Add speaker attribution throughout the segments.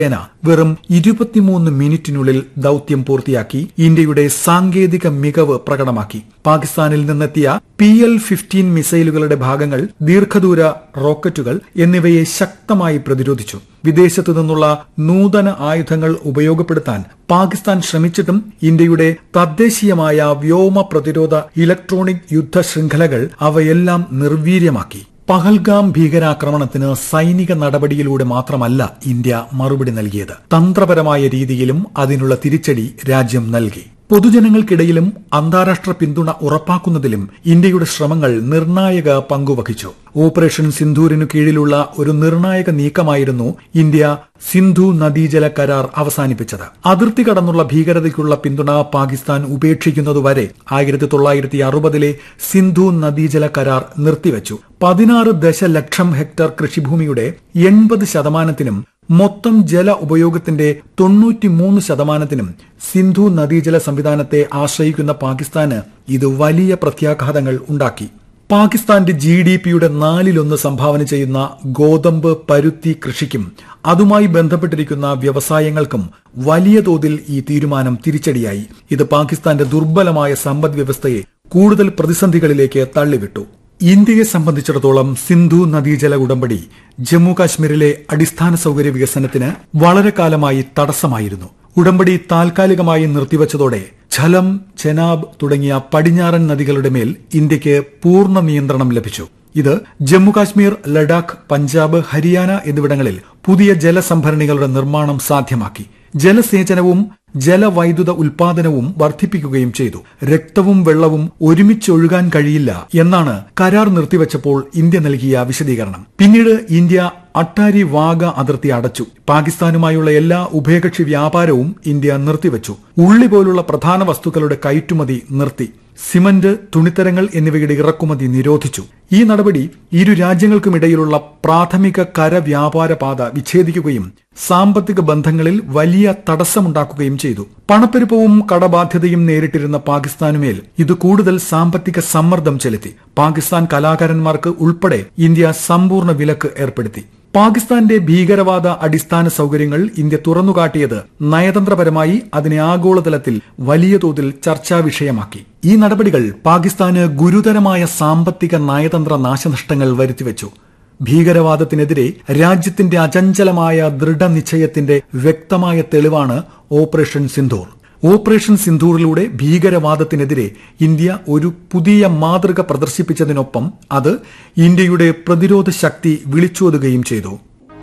Speaker 1: സേന വെറും ഇരുപത്തിമൂന്ന് മിനിറ്റിനുള്ളിൽ ദൌത്യം പൂർത്തിയാക്കി ഇന്ത്യയുടെ സാങ്കേതിക മികവ് പ്രകടമാക്കി പാകിസ്ഥാനിൽ നിന്നെത്തിയ പി എൽ ഫിഫ്റ്റീൻ മിസൈലുകളുടെ ഭാഗങ്ങൾ ദീർഘദൂര റോക്കറ്റുകൾ എന്നിവയെ ശക്തമായി പ്രതിരോധിച്ചു വിദേശത്തു നിന്നുള്ള നൂതന ആയുധങ്ങൾ ഉപയോഗപ്പെടുത്താൻ പാകിസ്ഥാൻ ശ്രമിച്ചിട്ടും ഇന്ത്യയുടെ തദ്ദേശീയമായ വ്യോമ പ്രതിരോധ ഇലക്ട്രോണിക് യുദ്ധ ശൃംഖലകൾ അവയെല്ലാം നിർവീര്യമാക്കി പഹൽഗാം ഭീകരാക്രമണത്തിന് സൈനിക നടപടിയിലൂടെ മാത്രമല്ല ഇന്ത്യ മറുപടി നൽകിയത് തന്ത്രപരമായ രീതിയിലും അതിനുള്ള തിരിച്ചടി രാജ്യം നൽകി പൊതുജനങ്ങൾക്കിടയിലും അന്താരാഷ്ട്ര പിന്തുണ ഉറപ്പാക്കുന്നതിലും ഇന്ത്യയുടെ ശ്രമങ്ങൾ നിർണായക പങ്കുവഹിച്ചു ഓപ്പറേഷൻ സിന്ധൂരിനു കീഴിലുള്ള ഒരു നിർണായക നീക്കമായിരുന്നു ഇന്ത്യ സിന്ധു നദീജല കരാർ അവസാനിപ്പിച്ചത് അതിർത്തി കടന്നുള്ള ഭീകരതയ്ക്കുള്ള പിന്തുണ പാകിസ്ഥാൻ ഉപേക്ഷിക്കുന്നതുവരെ ആയിരത്തി തൊള്ളായിരത്തി അറുപതിലെ സിന്ധു നദീജല കരാർ നിർത്തിവച്ചു പതിനാറ് ദശലക്ഷം ഹെക്ടർ കൃഷിഭൂമിയുടെ എൺപത് ശതമാനത്തിനും മൊത്തം ജല ഉപയോഗത്തിന്റെ തൊണ്ണൂറ്റിമൂന്ന് ശതമാനത്തിനും സിന്ധു നദീജല സംവിധാനത്തെ ആശ്രയിക്കുന്ന പാകിസ്ഥാന് ഇത് വലിയ പ്രത്യാഘാതങ്ങൾ ഉണ്ടാക്കി പാകിസ്ഥാന്റെ ജി ഡി പിയുടെ നാലിലൊന്ന് സംഭാവന ചെയ്യുന്ന ഗോതമ്പ് പരുത്തി കൃഷിക്കും അതുമായി ബന്ധപ്പെട്ടിരിക്കുന്ന വ്യവസായങ്ങൾക്കും വലിയ തോതിൽ ഈ തീരുമാനം തിരിച്ചടിയായി ഇത് പാകിസ്ഥാന്റെ ദുർബലമായ സമ്പദ് വ്യവസ്ഥയെ കൂടുതൽ പ്രതിസന്ധികളിലേക്ക് തള്ളിവിട്ടു ഇന്ത്യയെ സംബന്ധിച്ചിടത്തോളം സിന്ധു നദീജല ഉടമ്പടി ജമ്മു കാശ്മീരിലെ അടിസ്ഥാന സൌകര്യ വികസനത്തിന് വളരെ കാലമായി തടസ്സമായിരുന്നു ഉടമ്പടി താൽക്കാലികമായി നിർത്തിവച്ചതോടെ ഝലം ചെനാബ് തുടങ്ങിയ പടിഞ്ഞാറൻ നദികളുടെ മേൽ ഇന്ത്യക്ക് പൂർണ്ണ നിയന്ത്രണം ലഭിച്ചു ഇത് ജമ്മുകാശ്മീർ ലഡാക്ക് പഞ്ചാബ് ഹരിയാന എന്നിവിടങ്ങളിൽ പുതിയ ജലസംഭരണികളുടെ നിർമ്മാണം സാധ്യമാക്കി ജലസേചനവും ജലവൈദ്യുത ഉൽപാദനവും വർദ്ധിപ്പിക്കുകയും ചെയ്തു രക്തവും വെള്ളവും ഒരുമിച്ചൊഴുകാൻ കഴിയില്ല എന്നാണ് കരാർ നിർത്തിവച്ചപ്പോൾ ഇന്ത്യ നൽകിയ വിശദീകരണം പിന്നീട് ഇന്ത്യ അട്ടാരി വാഗ അതിർത്തി അടച്ചു പാകിസ്ഥാനുമായുള്ള എല്ലാ ഉഭയകക്ഷി വ്യാപാരവും ഇന്ത്യ നിർത്തിവച്ചു ഉള്ളി പോലുള്ള പ്രധാന വസ്തുക്കളുടെ കയറ്റുമതി നിർത്തി സിമന്റ് തുണിത്തരങ്ങൾ എന്നിവയുടെ ഇറക്കുമതി നിരോധിച്ചു ഈ നടപടി ഇരു രാജ്യങ്ങൾക്കുമിടയിലുള്ള പ്രാഥമിക കരവ്യാപാര പാത വിച്ഛേദിക്കുകയും സാമ്പത്തിക ബന്ധങ്ങളിൽ വലിയ തടസ്സമുണ്ടാക്കുകയും ചെയ്തു പണപ്പെരുപ്പവും കടബാധ്യതയും നേരിട്ടിരുന്ന പാകിസ്ഥാനുമേൽ ഇത് കൂടുതൽ സാമ്പത്തിക സമ്മർദ്ദം ചെലുത്തി പാകിസ്ഥാൻ കലാകാരന്മാർക്ക് ഉൾപ്പെടെ ഇന്ത്യ സമ്പൂർണ്ണ വിലക്ക് ഏർപ്പെടുത്തി പാകിസ്ഥാന്റെ ഭീകരവാദ അടിസ്ഥാന സൌകര്യങ്ങൾ ഇന്ത്യ തുറന്നുകാട്ടിയത് നയതന്ത്രപരമായി അതിനെ ആഗോളതലത്തിൽ വലിയ തോതിൽ ചർച്ചാ വിഷയമാക്കി ഈ നടപടികൾ പാകിസ്ഥാന് ഗുരുതരമായ സാമ്പത്തിക നയതന്ത്ര നാശനഷ്ടങ്ങൾ വരുത്തിവെച്ചു ഭീകരവാദത്തിനെതിരെ രാജ്യത്തിന്റെ അചഞ്ചലമായ ദൃഢനിശ്ചയത്തിന്റെ വ്യക്തമായ തെളിവാണ് ഓപ്പറേഷൻ സിന്ധൂർ ഓപ്പറേഷൻ സിന്ധൂറിലൂടെ ഭീകരവാദത്തിനെതിരെ ഇന്ത്യ ഒരു പുതിയ മാതൃക പ്രദർശിപ്പിച്ചതിനൊപ്പം അത് ഇന്ത്യയുടെ പ്രതിരോധ ശക്തി വിളിച്ചോതുകയും ചെയ്തു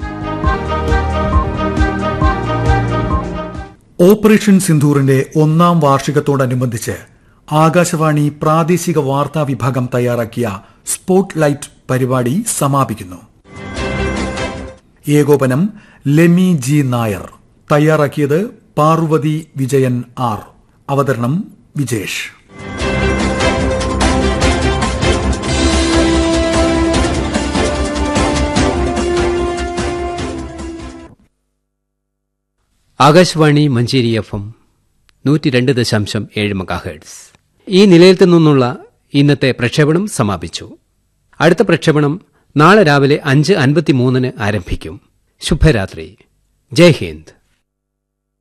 Speaker 1: ഓപ്പറേഷൻ സിന്ധൂറിന്റെ ഒന്നാം വാർഷികത്തോടനുബന്ധിച്ച് ആകാശവാണി പ്രാദേശിക വാർത്താ വിഭാഗം തയ്യാറാക്കിയ സ്പോട്ട് ലൈറ്റ് പരിപാടി സമാപിക്കുന്നു ഏകോപനം ലെമി ജി നായർ തയ്യാറാക്കിയത് പാർവതി വിജയൻ ആർ അവതരണം വിജേഷ്
Speaker 2: ആകാശവാണി മഞ്ചേരി എഫ് എം നൂറ്റി രണ്ട് ദശാംശം ഏഴ് മെഗാഹേഡ്സ് ഈ നിലയത്തിൽ നിന്നുള്ള ഇന്നത്തെ പ്രക്ഷേപണം സമാപിച്ചു അടുത്ത പ്രക്ഷേപണം നാളെ രാവിലെ അഞ്ച് അൻപത്തിമൂന്നിന് ആരംഭിക്കും ശുഭരാത്രി ജയ് ഹിന്ദ്